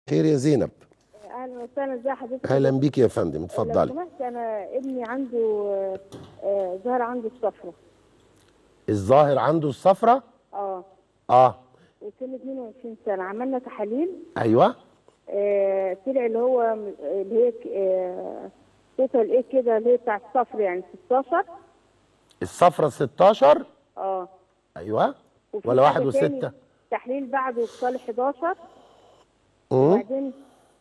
خير يا زينب اهلا وسهلا ازي حضرتك اهلا بيك يا فندم لو اتفضلي سمحت انا ابني عنده آه، آه، ظهر عنده الصفرة الظاهر عنده الصفرة اه اه وسن 22 سنه عملنا تحاليل ايوه آه، طلع اللي هو م- اللي هي ك- آه، توتال ايه كده اللي هي بتاع الصفر يعني 16 الصفرة 16 اه ايوه وفي ولا حاجة واحد تاني، وستة تحليل بعده بصال 11 مم. وبعدين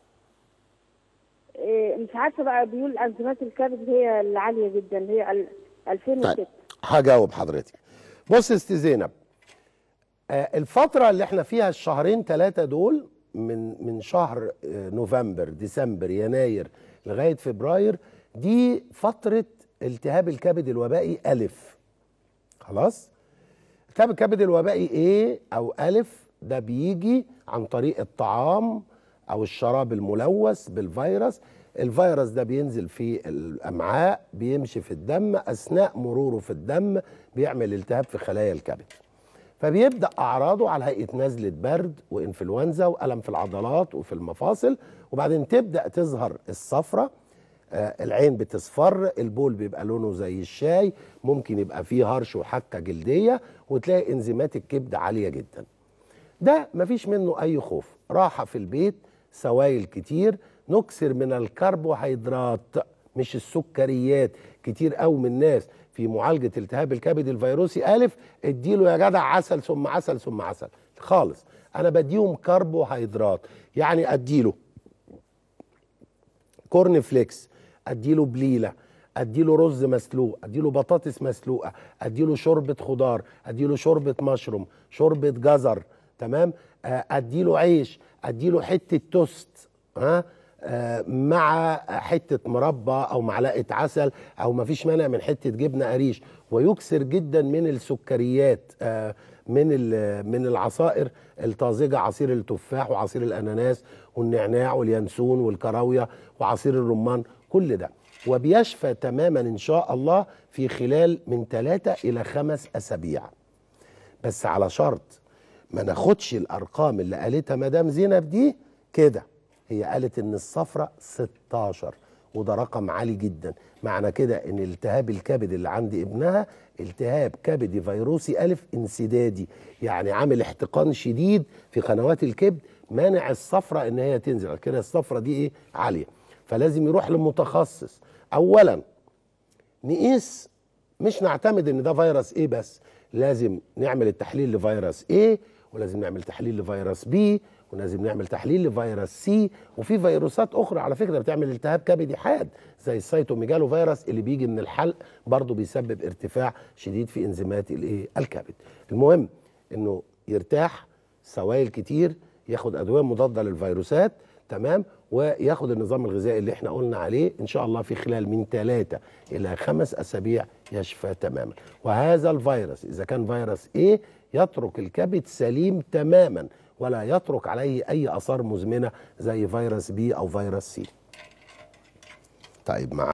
آه، مش عارفه بقى بيقول انزيمات الكبد هي العاليه جدا اللي هي ال- 2006 طيب هجاوب حضرتك بص يا ست زينب آه، الفترة اللي احنا فيها الشهرين ثلاثة دول من من شهر آه، نوفمبر ديسمبر يناير لغاية فبراير دي فترة التهاب الكبد الوبائي ألف خلاص التهاب الكبد الوبائي ايه او ألف ده بيجي عن طريق الطعام او الشراب الملوث بالفيروس الفيروس ده بينزل في الامعاء بيمشي في الدم اثناء مروره في الدم بيعمل التهاب في خلايا الكبد فبيبدا اعراضه على هيئه نزله برد وانفلونزا والم في العضلات وفي المفاصل وبعدين تبدا تظهر الصفرة آه العين بتصفر البول بيبقى لونه زي الشاي ممكن يبقى فيه هرش وحكه جلديه وتلاقي انزيمات الكبد عاليه جدا ده مفيش منه اي خوف راحه في البيت سوائل كتير نكسر من الكربوهيدرات مش السكريات كتير قوي من الناس في معالجه التهاب الكبد الفيروسي الف اديله يا جدع عسل ثم عسل ثم عسل خالص انا بديهم كربوهيدرات يعني اديله كورن فليكس اديله بليله اديله رز مسلوق اديله بطاطس مسلوقه اديله شوربه خضار اديله شوربه مشروم شوربه جزر تمام آه، اديله عيش اديله حته توست ها آه، مع حته مربى او معلقه عسل او ما فيش مانع من حته جبنه قريش ويكثر جدا من السكريات آه، من ال- من العصائر الطازجه عصير التفاح وعصير الاناناس والنعناع واليانسون والكراويه وعصير الرمان كل ده وبيشفى تماما ان شاء الله في خلال من ثلاثة الى خمس اسابيع بس على شرط ما ناخدش الارقام اللي قالتها مدام زينب دي كده هي قالت ان الصفرة 16 وده رقم عالي جدا معنى كده ان التهاب الكبد اللي عند ابنها التهاب كبدي فيروسي الف انسدادي يعني عامل احتقان شديد في قنوات الكبد مانع الصفرة ان هي تنزل كده الصفرة دي ايه عالية فلازم يروح لمتخصص اولا نقيس مش نعتمد ان ده فيروس ايه بس لازم نعمل التحليل لفيروس ايه ولازم نعمل تحليل لفيروس بي ولازم نعمل تحليل لفيروس سي وفي فيروسات اخرى على فكره بتعمل التهاب كبدي حاد زي السيتوميجالو فيروس اللي بيجي من الحلق برضه بيسبب ارتفاع شديد في انزيمات الايه الكبد المهم انه يرتاح سوائل كتير ياخد ادويه مضاده للفيروسات تمام وياخد النظام الغذائي اللي احنا قلنا عليه ان شاء الله في خلال من ثلاثة الى خمس اسابيع يشفى تماما وهذا الفيروس اذا كان فيروس ايه يترك الكبد سليم تماما ولا يترك عليه اي اثار مزمنه زي فيروس بي او فيروس سي طيب مع